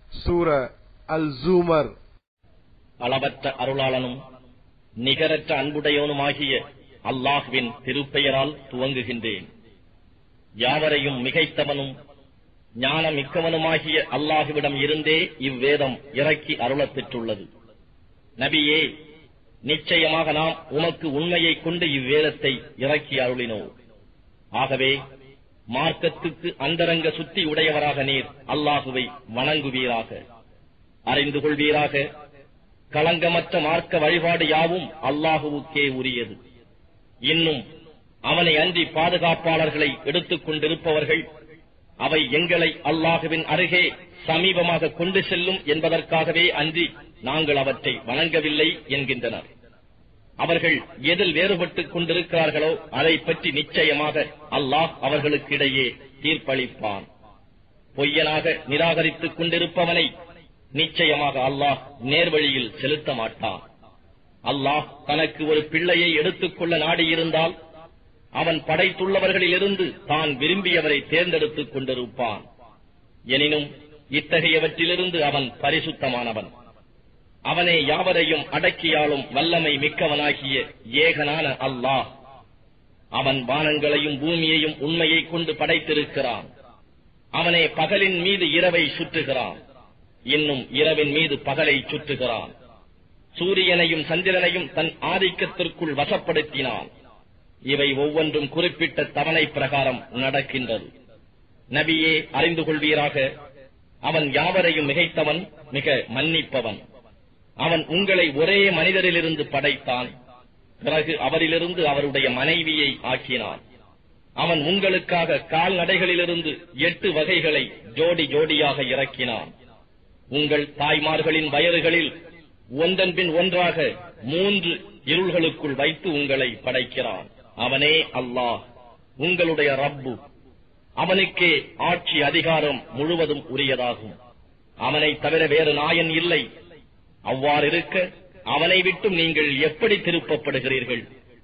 சூர அல் ஜூமர் அளவற்ற அருளாளனும் நிகரற்ற அன்புடையவனுமாகிய அல்லாஹ்வின் திருப்பெயரால் துவங்குகின்றேன் யாவரையும் மிகைத்தவனும் ஞானமிக்கவனுமாகிய அல்லாஹுவிடம் இருந்தே இவ்வேதம் இறக்கி அருளப் பெற்றுள்ளது நபியே நிச்சயமாக நாம் உமக்கு உண்மையைக் கொண்டு இவ்வேதத்தை இறக்கி அருளினோம் ஆகவே மார்க்கத்துக்கு அந்தரங்க சுத்தி உடையவராக நீர் அல்லாஹுவை வணங்குவீராக அறிந்து கொள்வீராக களங்கமற்ற மார்க்க வழிபாடு யாவும் அல்லாஹுவுக்கே உரியது இன்னும் அவனை அன்றி பாதுகாப்பாளர்களை எடுத்துக் கொண்டிருப்பவர்கள் அவை எங்களை அல்லாஹுவின் அருகே சமீபமாக கொண்டு செல்லும் என்பதற்காகவே அன்றி நாங்கள் அவற்றை வணங்கவில்லை என்கின்றனர் அவர்கள் எதில் வேறுபட்டுக் கொண்டிருக்கிறார்களோ அதை பற்றி நிச்சயமாக அல்லாஹ் அவர்களுக்கிடையே தீர்ப்பளிப்பான் பொய்யனாக நிராகரித்துக் கொண்டிருப்பவனை நிச்சயமாக அல்லாஹ் நேர்வழியில் செலுத்த மாட்டான் அல்லாஹ் தனக்கு ஒரு பிள்ளையை எடுத்துக்கொள்ள நாடியிருந்தால் அவன் படைத்துள்ளவர்களிலிருந்து தான் விரும்பியவரை தேர்ந்தெடுத்துக் கொண்டிருப்பான் எனினும் இத்தகையவற்றிலிருந்து அவன் பரிசுத்தமானவன் அவனே யாவரையும் அடக்கியாலும் வல்லமை மிக்கவனாகிய ஏகனான அல்லாஹ் அவன் வானங்களையும் பூமியையும் உண்மையைக் கொண்டு படைத்திருக்கிறான் அவனே பகலின் மீது இரவை சுற்றுகிறான் இன்னும் இரவின் மீது பகலை சுற்றுகிறான் சூரியனையும் சந்திரனையும் தன் ஆதிக்கத்திற்குள் வசப்படுத்தினான் இவை ஒவ்வொன்றும் குறிப்பிட்ட தவணை பிரகாரம் நடக்கின்றது நபியே அறிந்து கொள்வீராக அவன் யாவரையும் மிகைத்தவன் மிக மன்னிப்பவன் அவன் உங்களை ஒரே மனிதரிலிருந்து படைத்தான் பிறகு அவரிலிருந்து அவருடைய மனைவியை ஆக்கினான் அவன் உங்களுக்காக கால்நடைகளிலிருந்து எட்டு வகைகளை ஜோடி ஜோடியாக இறக்கினான் உங்கள் தாய்மார்களின் வயறுகளில் ஒன்றன் பின் ஒன்றாக மூன்று இருள்களுக்குள் வைத்து உங்களை படைக்கிறான் அவனே அல்லாஹ் உங்களுடைய ரப்பு அவனுக்கே ஆட்சி அதிகாரம் முழுவதும் உரியதாகும் அவனை தவிர வேறு நாயன் இல்லை அவ்வாறிருக்க அவனை விட்டும் நீங்கள் எப்படி திருப்பப்படுகிறீர்கள்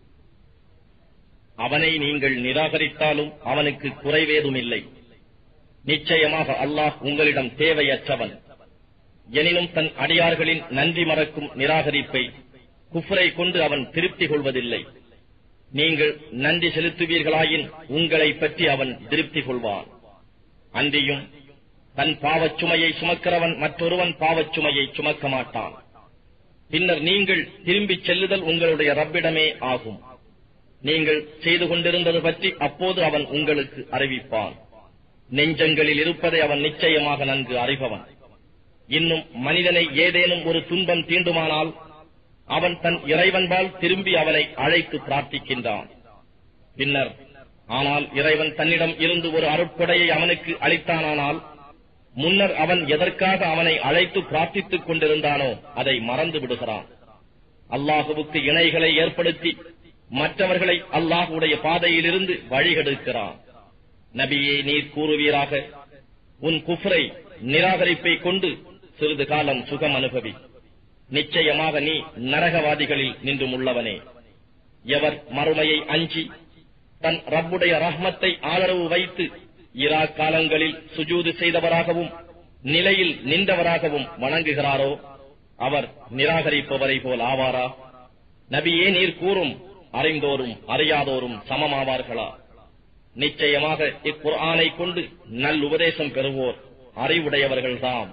அவனை நீங்கள் நிராகரித்தாலும் அவனுக்கு குறைவேதும் இல்லை நிச்சயமாக அல்லாஹ் உங்களிடம் தேவையற்றவன் எனினும் தன் அடியார்களின் நன்றி மறக்கும் நிராகரிப்பை குஃப்ரை கொண்டு அவன் திருப்தி கொள்வதில்லை நீங்கள் நன்றி செலுத்துவீர்களாயின் உங்களை பற்றி அவன் திருப்தி கொள்வான் அன்றியும் தன் பாவச் சுமையை சுமக்கிறவன் மற்றொருவன் பாவச் சுமையை சுமக்க மாட்டான் பின்னர் நீங்கள் திரும்பிச் செல்லுதல் உங்களுடைய ரப்பிடமே ஆகும் நீங்கள் செய்து கொண்டிருந்தது பற்றி அப்போது அவன் உங்களுக்கு அறிவிப்பான் நெஞ்சங்களில் இருப்பதை அவன் நிச்சயமாக நன்கு அறிபவன் இன்னும் மனிதனை ஏதேனும் ஒரு துன்பம் தீண்டுமானால் அவன் தன் இறைவன்பால் திரும்பி அவனை அழைத்து பிரார்த்திக்கின்றான் பின்னர் ஆனால் இறைவன் தன்னிடம் இருந்து ஒரு அருட்கொடையை அவனுக்கு அளித்தானானால் முன்னர் அவன் எதற்காக அவனை அழைத்து பிரார்த்தித்துக் கொண்டிருந்தானோ அதை மறந்து விடுகிறான் அல்லாஹுவுக்கு இணைகளை ஏற்படுத்தி மற்றவர்களை அல்லாஹுடைய பாதையிலிருந்து வழிகெடுக்கிறான் நபியே நீர் கூறுவீராக உன் குஃப்ரை நிராகரிப்பை கொண்டு சிறிது காலம் சுகம் அனுபவி நிச்சயமாக நீ நரகவாதிகளில் நின்றும் உள்ளவனே எவர் மறுமையை அஞ்சி தன் ரப்புடைய ரஹ்மத்தை ஆதரவு வைத்து இரா காலங்களில் சுஜூது செய்தவராகவும் நிலையில் நின்றவராகவும் வணங்குகிறாரோ அவர் நிராகரிப்பவரை போல் ஆவாரா நபியே நீர் கூறும் அறிந்தோரும் அறியாதோரும் சமமாவார்களா நிச்சயமாக இக்குர்ஆனை கொண்டு நல் உபதேசம் பெறுவோர் அறிவுடையவர்கள்தாம்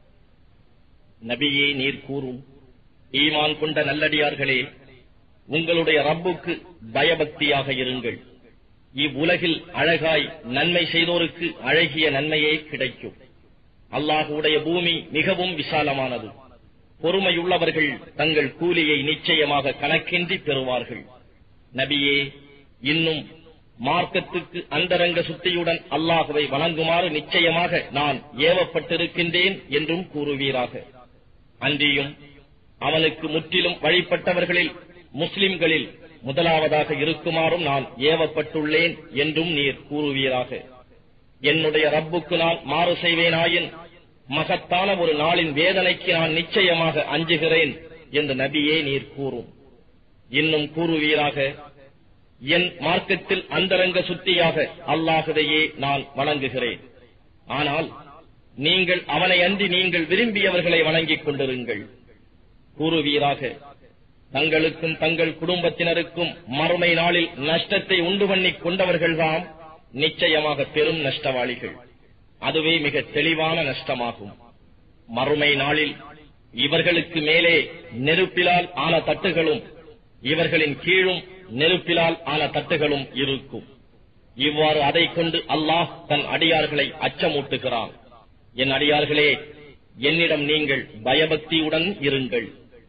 நபியே நீர் கூறும் ஈமான் கொண்ட நல்லடியார்களே உங்களுடைய ரப்புக்கு பயபக்தியாக இருங்கள் இவ்வுலகில் அழகாய் நன்மை செய்தோருக்கு அழகிய நன்மையே கிடைக்கும் அல்லாஹுடைய பூமி மிகவும் விசாலமானது பொறுமையுள்ளவர்கள் தங்கள் கூலியை நிச்சயமாக கணக்கின்றி பெறுவார்கள் நபியே இன்னும் மார்க்கத்துக்கு அந்தரங்க சுத்தியுடன் அல்லாஹுவை வணங்குமாறு நிச்சயமாக நான் ஏவப்பட்டிருக்கின்றேன் என்றும் கூறுவீராக அன்றியும் அவனுக்கு முற்றிலும் வழிபட்டவர்களில் முஸ்லிம்களில் முதலாவதாக இருக்குமாறும் நான் ஏவப்பட்டுள்ளேன் என்றும் நீர் கூறுவீராக என்னுடைய ரப்புக்கு நான் மாறு செய்வேனாயின் மகத்தான ஒரு நாளின் வேதனைக்கு நான் நிச்சயமாக அஞ்சுகிறேன் என்று நபியே நீர் கூறும் இன்னும் கூறுவீராக என் மார்க்கத்தில் அந்தரங்க சுத்தியாக அல்லாஹுவையே நான் வணங்குகிறேன் ஆனால் நீங்கள் அவனை அன்றி நீங்கள் விரும்பியவர்களை வணங்கிக் கொண்டிருங்கள் கூறுவீராக தங்களுக்கும் தங்கள் குடும்பத்தினருக்கும் மறுமை நாளில் நஷ்டத்தை உண்டு பண்ணிக் கொண்டவர்கள்தாம் நிச்சயமாக பெரும் நஷ்டவாளிகள் அதுவே மிக தெளிவான நஷ்டமாகும் மறுமை நாளில் இவர்களுக்கு மேலே நெருப்பிலால் ஆன தட்டுகளும் இவர்களின் கீழும் நெருப்பிலால் ஆன தட்டுகளும் இருக்கும் இவ்வாறு அதைக் கொண்டு அல்லாஹ் தன் அடியார்களை அச்சமூட்டுகிறான் என் அடியார்களே என்னிடம் நீங்கள் பயபக்தியுடன் இருங்கள்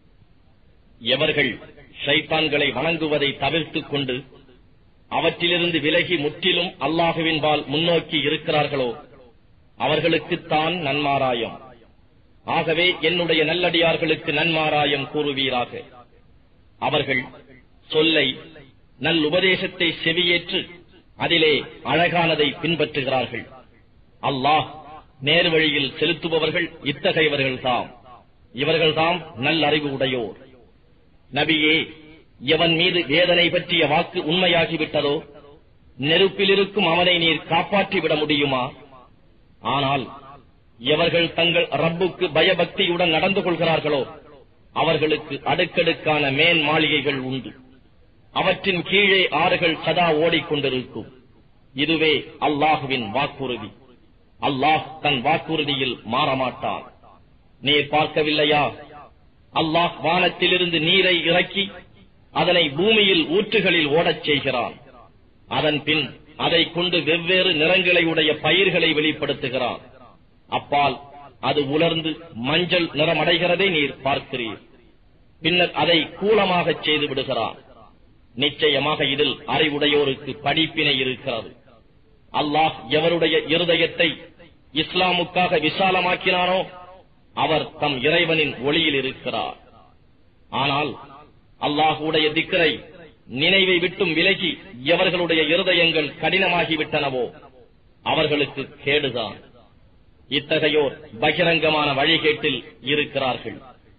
எவர்கள் ஷைத்தான்களை வணங்குவதை தவிர்த்துக் கொண்டு அவற்றிலிருந்து விலகி முற்றிலும் அல்லாஹுவின்பால் முன்னோக்கி இருக்கிறார்களோ அவர்களுக்குத்தான் நன்மாராயம் ஆகவே என்னுடைய நல்லடியார்களுக்கு நன்மாராயம் கூறுவீராக அவர்கள் சொல்லை நல்லுபதேசத்தை செவியேற்று அதிலே அழகானதை பின்பற்றுகிறார்கள் அல்லாஹ் நேர்வழியில் செலுத்துபவர்கள் இத்தகையவர்கள்தாம் இவர்கள்தாம் நல்லறிவு உடையோர் நபியே எவன் மீது வேதனை பற்றிய வாக்கு உண்மையாகிவிட்டதோ நெருப்பில் இருக்கும் அவனை நீர் காப்பாற்றிவிட முடியுமா ஆனால் எவர்கள் தங்கள் ரப்புக்கு பயபக்தியுடன் நடந்து கொள்கிறார்களோ அவர்களுக்கு அடுக்கடுக்கான மேன் மாளிகைகள் உண்டு அவற்றின் கீழே ஆறுகள் சதா ஓடிக்கொண்டிருக்கும் இதுவே அல்லாஹுவின் வாக்குறுதி அல்லாஹ் தன் வாக்குறுதியில் மாறமாட்டான் நீர் பார்க்கவில்லையா அல்லாஹ் வானத்திலிருந்து நீரை இறக்கி அதனை பூமியில் ஊற்றுகளில் ஓடச் செய்கிறான் அதன் பின் அதை கொண்டு வெவ்வேறு நிறங்களை உடைய பயிர்களை வெளிப்படுத்துகிறான் அப்பால் அது உலர்ந்து மஞ்சள் நிறமடைகிறதை நீர் பார்க்கிறீர் பின்னர் அதை கூலமாகச் செய்து விடுகிறான் நிச்சயமாக இதில் அறிவுடையோருக்கு படிப்பினை இருக்கிறது அல்லாஹ் எவருடைய இருதயத்தை இஸ்லாமுக்காக விசாலமாக்கினானோ அவர் தம் இறைவனின் ஒளியில் இருக்கிறார் ஆனால் அல்லாஹுடைய திக்கரை நினைவை விட்டும் விலகி எவர்களுடைய இருதயங்கள் கடினமாகிவிட்டனவோ அவர்களுக்கு கேடுதான் இத்தகையோர் பகிரங்கமான வழிகேட்டில் இருக்கிறார்கள்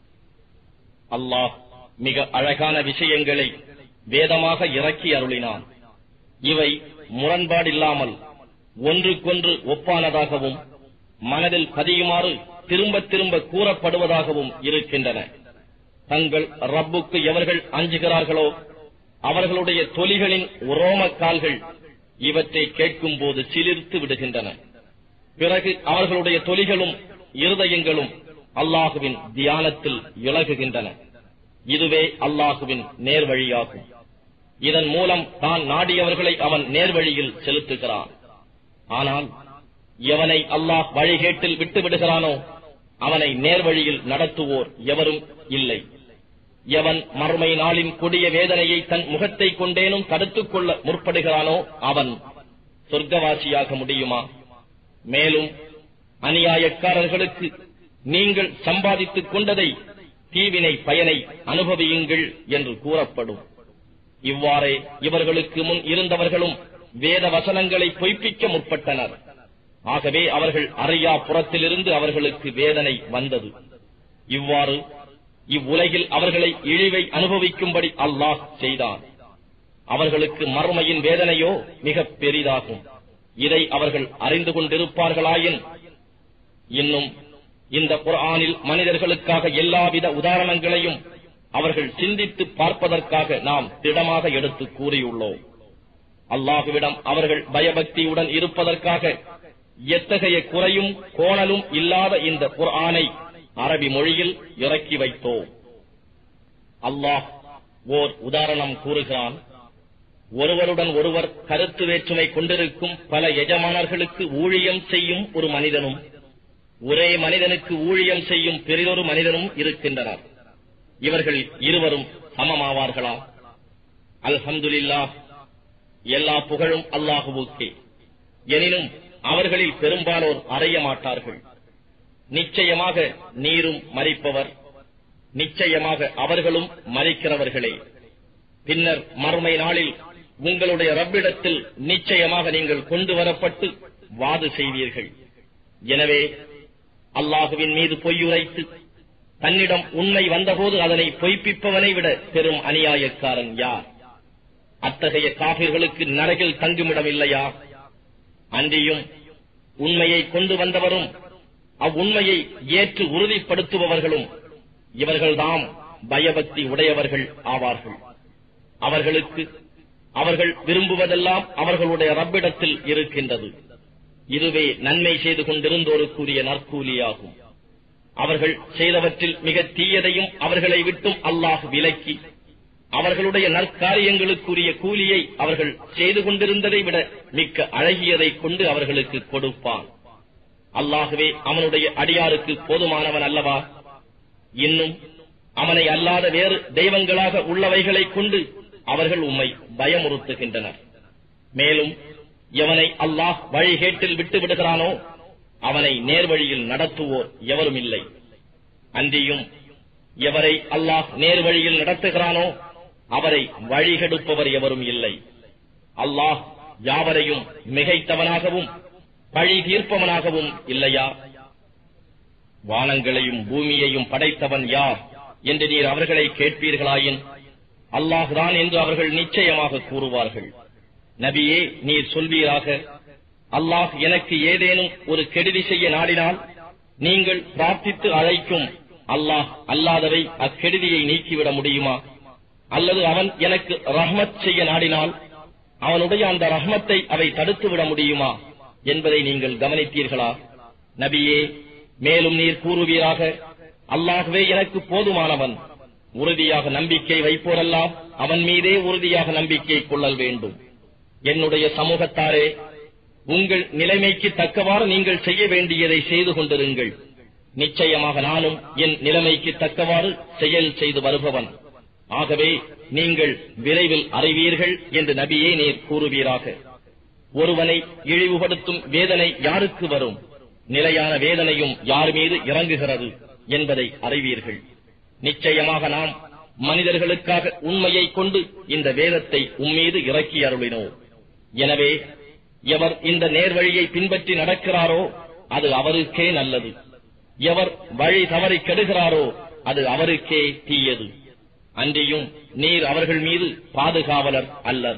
அல்லாஹ் மிக அழகான விஷயங்களை வேதமாக இறக்கி அருளினான் இவை முரண்பாடில்லாமல் ஒன்றுக்கொன்று ஒப்பானதாகவும் மனதில் பதியுமாறு திரும்ப திரும்ப கூறப்படுவதாகவும் இருக்கின்றன தங்கள் ரப்புக்கு எவர்கள் அஞ்சுகிறார்களோ அவர்களுடைய தொலிகளின் உரோமக்கால்கள் இவற்றை கேட்கும் போது சிலிர்த்து விடுகின்றன பிறகு அவர்களுடைய தொலிகளும் இருதயங்களும் அல்லாஹுவின் தியானத்தில் இழகுகின்றன இதுவே அல்லாஹுவின் நேர்வழியாகும் இதன் மூலம் தான் நாடியவர்களை அவன் நேர்வழியில் செலுத்துகிறான் ஆனால் எவனை அல்லாஹ் வழிகேட்டில் விட்டு விடுகிறானோ அவனை நேர்வழியில் நடத்துவோர் எவரும் இல்லை எவன் மறுமை நாளின் கொடிய வேதனையை தன் முகத்தை கொண்டேனும் தடுத்துக் கொள்ள முற்படுகிறானோ அவன் சொர்க்கவாசியாக முடியுமா மேலும் அநியாயக்காரர்களுக்கு நீங்கள் சம்பாதித்துக் கொண்டதை தீவினை பயனை அனுபவியுங்கள் என்று கூறப்படும் இவ்வாறே இவர்களுக்கு முன் இருந்தவர்களும் வேத வசனங்களை பொய்ப்பிக்க முற்பட்டனர் ஆகவே அவர்கள் அறியா புறத்திலிருந்து அவர்களுக்கு வேதனை வந்தது இவ்வாறு இவ்வுலகில் அவர்களை இழிவை அனுபவிக்கும்படி அல்லாஹ் செய்தான் அவர்களுக்கு மறுமையின் வேதனையோ மிக பெரிதாகும் இதை அவர்கள் அறிந்து கொண்டிருப்பார்களாயின் இன்னும் இந்த குர்ஆனில் மனிதர்களுக்காக எல்லாவித உதாரணங்களையும் அவர்கள் சிந்தித்து பார்ப்பதற்காக நாம் திடமாக எடுத்து கூறியுள்ளோம் அல்லாஹுவிடம் அவர்கள் பயபக்தியுடன் இருப்பதற்காக எத்தகைய குறையும் கோணலும் இல்லாத இந்த குர்ஆனை அரபி மொழியில் இறக்கி வைத்தோம் அல்லாஹ் ஓர் உதாரணம் கூறுகிறான் ஒருவருடன் ஒருவர் கருத்து வேற்றுமை கொண்டிருக்கும் பல எஜமானர்களுக்கு ஊழியம் செய்யும் ஒரு மனிதனும் ஒரே மனிதனுக்கு ஊழியம் செய்யும் பெரிதொரு மனிதனும் இருக்கின்றனர் இவர்கள் இருவரும் சமமாவார்களா அல்ஹம்துலில்லா எல்லா புகழும் அல்லாஹுவுக்கே எனினும் அவர்களில் பெரும்பாலோர் அறைய மாட்டார்கள் நிச்சயமாக நீரும் மறிப்பவர் நிச்சயமாக அவர்களும் மறிக்கிறவர்களே பின்னர் மறுமை நாளில் உங்களுடைய ரப்பிடத்தில் நிச்சயமாக நீங்கள் கொண்டு வரப்பட்டு வாது செய்வீர்கள் எனவே அல்லாஹுவின் மீது பொய்யுரைத்து தன்னிடம் உண்மை வந்தபோது அதனை பொய்ப்பிப்பவனை விட பெரும் அநியாயக்காரன் யார் அத்தகைய காபிர்களுக்கு நரகில் தங்குமிடம் இல்லையா அன்றியும் உண்மையை கொண்டு வந்தவரும் அவ்வுண்மையை ஏற்று உறுதிப்படுத்துபவர்களும் இவர்கள்தாம் பயபக்தி உடையவர்கள் ஆவார்கள் அவர்களுக்கு அவர்கள் விரும்புவதெல்லாம் அவர்களுடைய ரப்பிடத்தில் இருக்கின்றது இதுவே நன்மை செய்து கொண்டிருந்தோருக்குரிய நற்கூலியாகும் அவர்கள் செய்தவற்றில் மிக தீயதையும் அவர்களை விட்டும் அல்லாஹ் விலக்கி அவர்களுடைய நற்காரியங்களுக்குரிய கூலியை அவர்கள் செய்து கொண்டிருந்ததை விட மிக்க அழகியதை கொண்டு அவர்களுக்கு கொடுப்பான் அல்லாகவே அவனுடைய அடியாருக்கு போதுமானவன் அல்லவா இன்னும் அவனை அல்லாத வேறு தெய்வங்களாக உள்ளவைகளைக் கொண்டு அவர்கள் உம்மை பயமுறுத்துகின்றனர் மேலும் எவனை அல்லாஹ் வழிகேட்டில் விட்டு விடுகிறானோ அவனை நேர்வழியில் நடத்துவோர் எவரும் இல்லை அன்றியும் எவரை அல்லாஹ் நேர்வழியில் நடத்துகிறானோ அவரை வழிகெடுப்பவர் எவரும் இல்லை அல்லாஹ் யாவரையும் மிகைத்தவனாகவும் பழி தீர்ப்பவனாகவும் இல்லையா வானங்களையும் பூமியையும் படைத்தவன் யார் என்று நீர் அவர்களை கேட்பீர்களாயின் அல்லாஹ்தான் என்று அவர்கள் நிச்சயமாக கூறுவார்கள் நபியே நீர் சொல்வீராக அல்லாஹ் எனக்கு ஏதேனும் ஒரு கெடுதி செய்ய நாடினால் நீங்கள் பிரார்த்தித்து அழைக்கும் அல்லாஹ் அல்லாதவை அக்கெடுதியை நீக்கிவிட முடியுமா அல்லது அவன் எனக்கு ரஹ்மத் செய்ய நாடினால் அவனுடைய அந்த ரஹ்மத்தை அவை தடுத்துவிட முடியுமா என்பதை நீங்கள் கவனித்தீர்களா நபியே மேலும் நீர் கூறுவீராக அல்லாகவே எனக்கு போதுமானவன் உறுதியாக நம்பிக்கை வைப்போரெல்லாம் அவன் மீதே உறுதியாக நம்பிக்கை கொள்ளல் வேண்டும் என்னுடைய சமூகத்தாரே உங்கள் நிலைமைக்கு தக்கவாறு நீங்கள் செய்ய வேண்டியதை செய்து கொண்டிருங்கள் நிச்சயமாக நானும் என் நிலைமைக்கு தக்கவாறு செயல் செய்து வருபவன் ஆகவே நீங்கள் விரைவில் அறிவீர்கள் என்று நபியே நீர் கூறுவீராக ஒருவனை இழிவுபடுத்தும் வேதனை யாருக்கு வரும் நிலையான வேதனையும் யார் மீது இறங்குகிறது என்பதை அறிவீர்கள் நிச்சயமாக நாம் மனிதர்களுக்காக உண்மையை கொண்டு இந்த வேதத்தை உம்மீது இறக்கி அருளினோம் எனவே எவர் இந்த நேர்வழியை பின்பற்றி நடக்கிறாரோ அது அவருக்கே நல்லது எவர் வழி தவறி கெடுகிறாரோ அது அவருக்கே தீயது அன்றியும் நீர் அவர்கள் மீது பாதுகாவலர் அல்லர்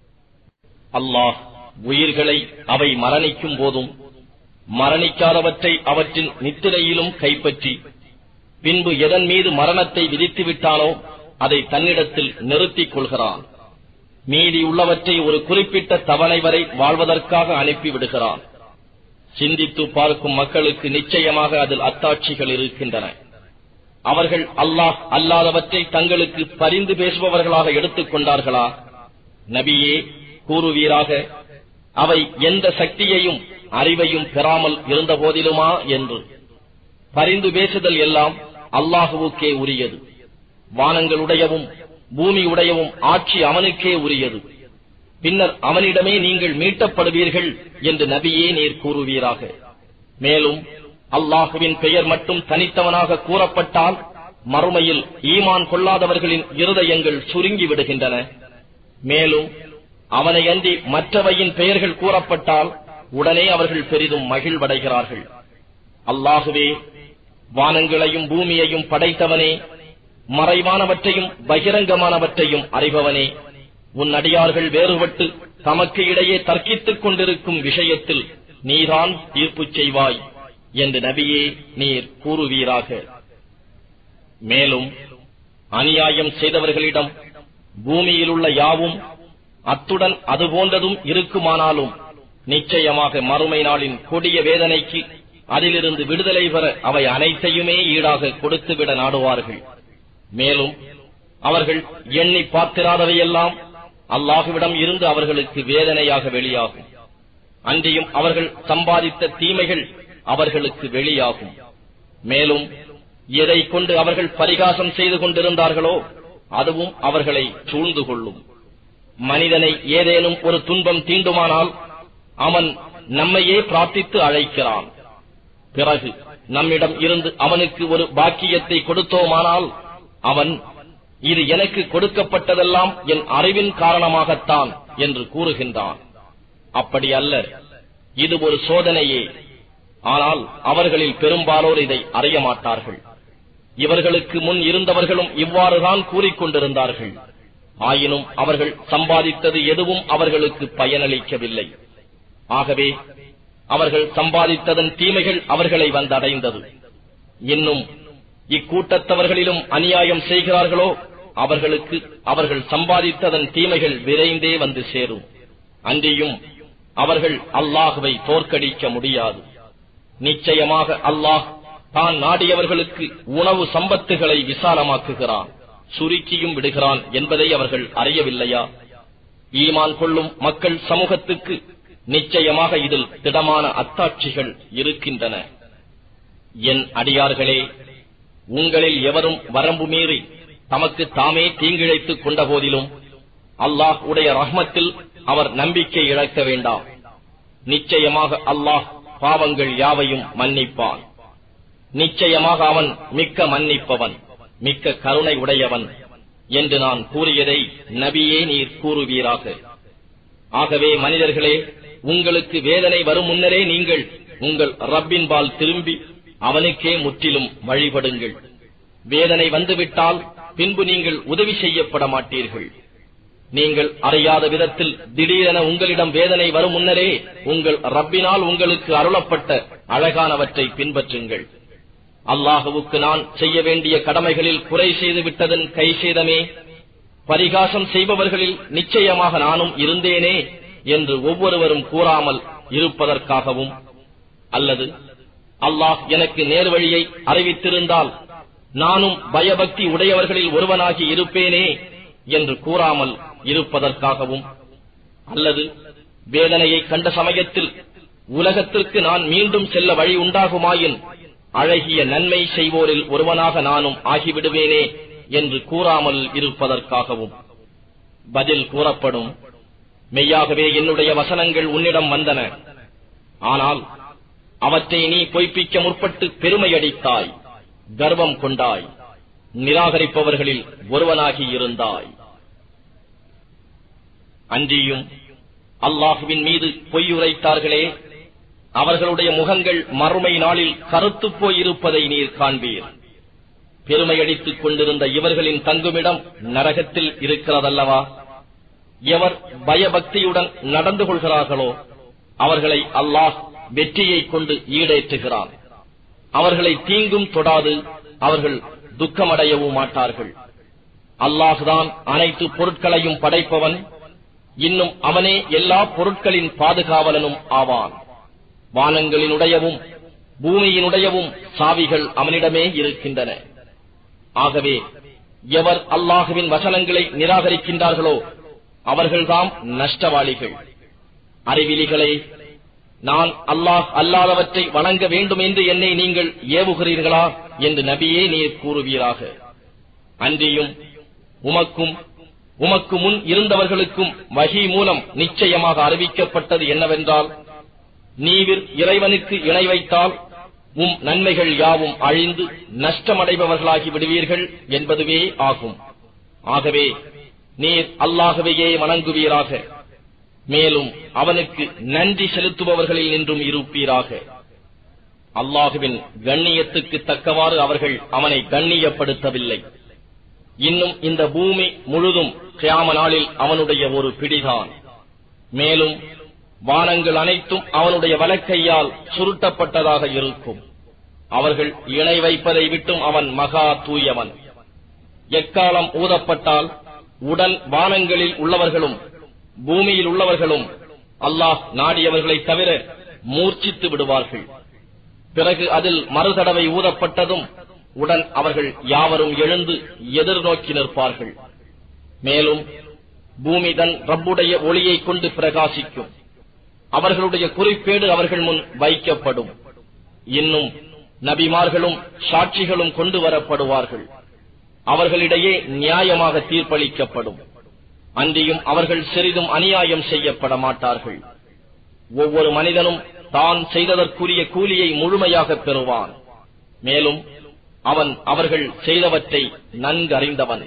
அல்லாஹ் உயிர்களை அவை மரணிக்கும் போதும் மரணிக்காதவற்றை அவற்றின் நித்திரையிலும் கைப்பற்றி பின்பு எதன் மீது மரணத்தை விதித்து விட்டானோ அதை தன்னிடத்தில் நிறுத்திக் கொள்கிறான் மீதி உள்ளவற்றை ஒரு குறிப்பிட்ட தவணை வரை வாழ்வதற்காக அனுப்பி விடுகிறான் சிந்தித்து பார்க்கும் மக்களுக்கு நிச்சயமாக அதில் அத்தாட்சிகள் இருக்கின்றன அவர்கள் அல்லாஹ் அல்லாதவற்றை தங்களுக்கு பரிந்து பேசுபவர்களாக எடுத்துக் கொண்டார்களா நபியே கூறுவீராக அவை எந்த சக்தியையும் அறிவையும் பெறாமல் இருந்த போதிலுமா என்று பரிந்து பேசுதல் எல்லாம் அல்லாஹுவுக்கே உரியது வானங்களுடையவும் பூமியுடையவும் ஆட்சி அவனுக்கே உரியது பின்னர் அவனிடமே நீங்கள் மீட்டப்படுவீர்கள் என்று நபியே நீர் கூறுவீராக மேலும் அல்லாஹுவின் பெயர் மட்டும் தனித்தவனாக கூறப்பட்டால் மறுமையில் ஈமான் கொள்ளாதவர்களின் இருதயங்கள் சுருங்கி விடுகின்றன மேலும் அவனை அன்றி மற்றவையின் பெயர்கள் கூறப்பட்டால் உடனே அவர்கள் பெரிதும் மகிழ்வடைகிறார்கள் அல்லாகுவே வானங்களையும் பூமியையும் படைத்தவனே மறைவானவற்றையும் பகிரங்கமானவற்றையும் அறிபவனே உன் அடியார்கள் வேறுபட்டு தமக்கு இடையே தர்க்கித்துக் கொண்டிருக்கும் விஷயத்தில் நீதான் தீர்ப்பு செய்வாய் என்று நபியே நீர் கூறுவீராக மேலும் அநியாயம் செய்தவர்களிடம் பூமியில் உள்ள யாவும் அத்துடன் அது போன்றதும் இருக்குமானாலும் நிச்சயமாக மறுமை நாளின் கொடிய வேதனைக்கு அதிலிருந்து விடுதலை பெற அவை அனைத்தையுமே ஈடாக கொடுத்துவிட நாடுவார்கள் மேலும் அவர்கள் எண்ணி பார்த்திராதவையெல்லாம் அல்லாஹுவிடம் இருந்து அவர்களுக்கு வேதனையாக வெளியாகும் அன்றியும் அவர்கள் சம்பாதித்த தீமைகள் அவர்களுக்கு வெளியாகும் மேலும் எதை கொண்டு அவர்கள் பரிகாசம் செய்து கொண்டிருந்தார்களோ அதுவும் அவர்களை சூழ்ந்து கொள்ளும் மனிதனை ஏதேனும் ஒரு துன்பம் தீண்டுமானால் அவன் நம்மையே பிரார்த்தித்து அழைக்கிறான் பிறகு நம்மிடம் இருந்து அவனுக்கு ஒரு பாக்கியத்தை கொடுத்தோமானால் அவன் இது எனக்கு கொடுக்கப்பட்டதெல்லாம் என் அறிவின் காரணமாகத்தான் என்று கூறுகின்றான் அப்படி அல்ல இது ஒரு சோதனையே ஆனால் அவர்களில் பெரும்பாலோர் இதை அறிய மாட்டார்கள் இவர்களுக்கு முன் இருந்தவர்களும் இவ்வாறுதான் கூறிக்கொண்டிருந்தார்கள் ஆயினும் அவர்கள் சம்பாதித்தது எதுவும் அவர்களுக்கு பயனளிக்கவில்லை ஆகவே அவர்கள் சம்பாதித்ததன் தீமைகள் அவர்களை வந்தடைந்தது இன்னும் இக்கூட்டத்தவர்களிலும் அநியாயம் செய்கிறார்களோ அவர்களுக்கு அவர்கள் சம்பாதித்ததன் தீமைகள் விரைந்தே வந்து சேரும் அன்றியும் அவர்கள் அல்லாஹுவை தோற்கடிக்க முடியாது நிச்சயமாக அல்லாஹ் தான் நாடியவர்களுக்கு உணவு சம்பத்துகளை விசாலமாக்குகிறான் சுருக்கியும் விடுகிறான் என்பதை அவர்கள் அறியவில்லையா ஈமான் கொள்ளும் மக்கள் சமூகத்துக்கு நிச்சயமாக இதில் திடமான அத்தாட்சிகள் இருக்கின்றன என் அடியார்களே உங்களில் எவரும் வரம்பு மீறி தமக்கு தாமே தீங்கிழைத்துக் கொண்ட போதிலும் அல்லாஹ் உடைய ரஹ்மத்தில் அவர் நம்பிக்கை இழக்க வேண்டாம் நிச்சயமாக அல்லாஹ் பாவங்கள் யாவையும் மன்னிப்பான் நிச்சயமாக அவன் மிக்க மன்னிப்பவன் மிக்க கருணை உடையவன் என்று நான் கூறியதை நபியே நீர் கூறுவீராக ஆகவே மனிதர்களே உங்களுக்கு வேதனை வரும் முன்னரே நீங்கள் உங்கள் ரப்பின்பால் திரும்பி அவனுக்கே முற்றிலும் வழிபடுங்கள் வேதனை வந்துவிட்டால் பின்பு நீங்கள் உதவி செய்யப்பட மாட்டீர்கள் நீங்கள் அறியாத விதத்தில் திடீரென உங்களிடம் வேதனை வரும் முன்னரே உங்கள் ரப்பினால் உங்களுக்கு அருளப்பட்ட அழகானவற்றை பின்பற்றுங்கள் அல்லாஹுவுக்கு நான் செய்ய வேண்டிய கடமைகளில் குறை செய்து விட்டதன் கை சேதமே பரிகாசம் செய்பவர்களில் நிச்சயமாக நானும் இருந்தேனே என்று ஒவ்வொருவரும் கூறாமல் இருப்பதற்காகவும் அல்லது அல்லாஹ் எனக்கு நேர்வழியை அறிவித்திருந்தால் நானும் பயபக்தி உடையவர்களில் ஒருவனாகி இருப்பேனே என்று கூறாமல் இருப்பதற்காகவும் அல்லது வேதனையை கண்ட சமயத்தில் உலகத்திற்கு நான் மீண்டும் செல்ல வழி உண்டாகுமாயின் அழகிய நன்மை செய்வோரில் ஒருவனாக நானும் ஆகிவிடுவேனே என்று கூறாமல் இருப்பதற்காகவும் பதில் கூறப்படும் மெய்யாகவே என்னுடைய வசனங்கள் உன்னிடம் வந்தன ஆனால் அவற்றை நீ பொய்ப்பிக்க முற்பட்டு பெருமையடித்தாய் கர்வம் கொண்டாய் நிராகரிப்பவர்களில் ஒருவனாகி இருந்தாய் அன்றியும் அல்லாஹுவின் மீது பொய்யுரைத்தார்களே அவர்களுடைய முகங்கள் மறுமை நாளில் கருத்துப் போயிருப்பதை நீர் காண்பீர் பெருமையடித்துக் கொண்டிருந்த இவர்களின் தங்குமிடம் நரகத்தில் இருக்கிறதல்லவா எவர் பயபக்தியுடன் நடந்து கொள்கிறார்களோ அவர்களை அல்லாஹ் வெற்றியை கொண்டு ஈடேற்றுகிறான் அவர்களை தீங்கும் தொடாது அவர்கள் துக்கமடையவும் மாட்டார்கள் அல்லாஹுதான் அனைத்து பொருட்களையும் படைப்பவன் இன்னும் அவனே எல்லா பொருட்களின் பாதுகாவலனும் ஆவான் வானங்களினுடையவும் பூமியினுடையவும் சாவிகள் அவனிடமே இருக்கின்றன ஆகவே எவர் அல்லாஹுவின் வசனங்களை நிராகரிக்கின்றார்களோ அவர்கள்தாம் நஷ்டவாளிகள் அறிவிலிகளை நான் அல்லாஹ் அல்லாதவற்றை வணங்க வேண்டும் என்று என்னை நீங்கள் ஏவுகிறீர்களா என்று நபியே நீர் கூறுவீராக அன்றியும் உமக்கும் உமக்கு முன் இருந்தவர்களுக்கும் வகி மூலம் நிச்சயமாக அறிவிக்கப்பட்டது என்னவென்றால் நீவிர் இறைவனுக்கு இணை வைத்தால் உம் நன்மைகள் யாவும் அழிந்து நஷ்டமடைபவர்களாகி விடுவீர்கள் என்பதுவே ஆகும் ஆகவே நீர் அல்லாகவையே வணங்குவீராக மேலும் அவனுக்கு நன்றி செலுத்துபவர்களில் நின்றும் இருப்பீராக அல்லாஹுவின் கண்ணியத்துக்கு தக்கவாறு அவர்கள் அவனை கண்ணியப்படுத்தவில்லை இன்னும் இந்த பூமி முழுதும் கியாம நாளில் அவனுடைய ஒரு பிடிதான் மேலும் வானங்கள் அனைத்தும் அவனுடைய வலக்கையால் சுருட்டப்பட்டதாக இருக்கும் அவர்கள் இணை வைப்பதை விட்டும் அவன் மகா தூயவன் எக்காலம் ஊதப்பட்டால் உடன் வானங்களில் உள்ளவர்களும் பூமியில் உள்ளவர்களும் அல்லாஹ் நாடியவர்களைத் தவிர மூர்ச்சித்து விடுவார்கள் பிறகு அதில் மறுதடவை ஊதப்பட்டதும் உடன் அவர்கள் யாவரும் எழுந்து எதிர்நோக்கி நிற்பார்கள் மேலும் பூமி தன் ரப்புடைய ஒளியைக் கொண்டு பிரகாசிக்கும் அவர்களுடைய குறிப்பேடு அவர்கள் முன் வைக்கப்படும் இன்னும் நபிமார்களும் சாட்சிகளும் கொண்டு வரப்படுவார்கள் அவர்களிடையே நியாயமாக தீர்ப்பளிக்கப்படும் அன்றியும் அவர்கள் சிறிதும் அநியாயம் செய்யப்பட மாட்டார்கள் ஒவ்வொரு மனிதனும் தான் செய்ததற்குரிய கூலியை முழுமையாக பெறுவான் மேலும் அவன் அவர்கள் செய்தவற்றை நன்கறிந்தவன்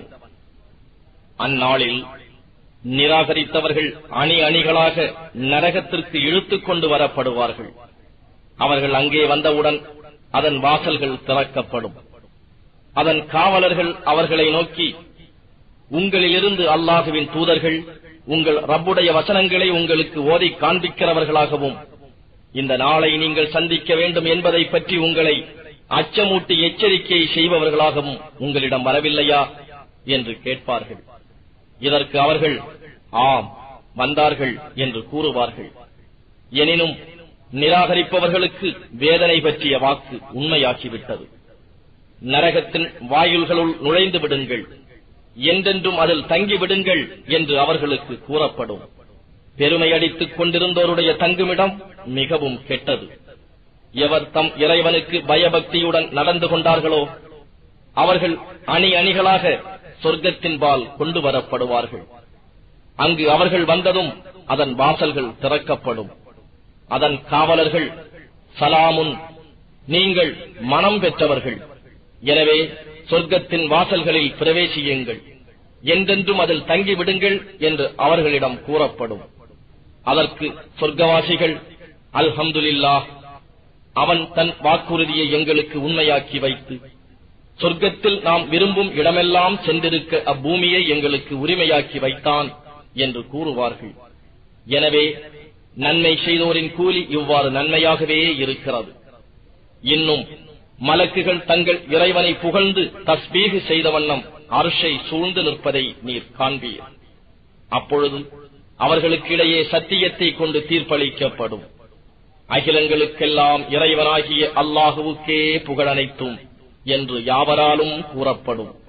அந்நாளில் நிராகரித்தவர்கள் அணி அணிகளாக நரகத்திற்கு இழுத்துக் கொண்டு வரப்படுவார்கள் அவர்கள் அங்கே வந்தவுடன் அதன் வாசல்கள் திறக்கப்படும் அதன் காவலர்கள் அவர்களை நோக்கி உங்களிலிருந்து அல்லாஹுவின் தூதர்கள் உங்கள் ரப்புடைய வசனங்களை உங்களுக்கு ஓதி காண்பிக்கிறவர்களாகவும் இந்த நாளை நீங்கள் சந்திக்க வேண்டும் என்பதை பற்றி உங்களை அச்சமூட்டி எச்சரிக்கை செய்பவர்களாகவும் உங்களிடம் வரவில்லையா என்று கேட்பார்கள் இதற்கு அவர்கள் ஆம் வந்தார்கள் என்று கூறுவார்கள் எனினும் நிராகரிப்பவர்களுக்கு வேதனை பற்றிய வாக்கு உண்மையாக்கிவிட்டது நரகத்தின் வாயில்களுள் நுழைந்து விடுங்கள் என்றென்றும் அதில் தங்கிவிடுங்கள் என்று அவர்களுக்கு கூறப்படும் பெருமை அடித்துக் கொண்டிருந்தோருடைய தங்குமிடம் மிகவும் கெட்டது எவர் தம் இறைவனுக்கு பயபக்தியுடன் நடந்து கொண்டார்களோ அவர்கள் அணி அணிகளாக சொர்க்கத்தின்பால் கொண்டு வரப்படுவார்கள் அங்கு அவர்கள் வந்ததும் அதன் வாசல்கள் திறக்கப்படும் அதன் காவலர்கள் சலாமுன் நீங்கள் மனம் பெற்றவர்கள் எனவே சொர்க்கத்தின் வாசல்களில் பிரவேசியுங்கள் என்றென்றும் அதில் தங்கிவிடுங்கள் என்று அவர்களிடம் கூறப்படும் அதற்கு சொர்க்கவாசிகள் அல்ஹம்துலில்லாஹ் அவன் தன் வாக்குறுதியை எங்களுக்கு உண்மையாக்கி வைத்து சொர்க்கத்தில் நாம் விரும்பும் இடமெல்லாம் சென்றிருக்க அப்பூமியை எங்களுக்கு உரிமையாக்கி வைத்தான் என்று கூறுவார்கள் எனவே நன்மை செய்தோரின் கூலி இவ்வாறு நன்மையாகவே இருக்கிறது இன்னும் மலக்குகள் தங்கள் இறைவனை புகழ்ந்து தஸ்பீகு செய்த வண்ணம் அரிசை சூழ்ந்து நிற்பதை நீர் காண்பீர் அப்பொழுது அவர்களுக்கிடையே சத்தியத்தை கொண்டு தீர்ப்பளிக்கப்படும் அகிலங்களுக்கெல்லாம் இறைவனாகிய அல்லாஹுவுக்கே புகழனைத்தும் என்று யாவராலும் கூறப்படும்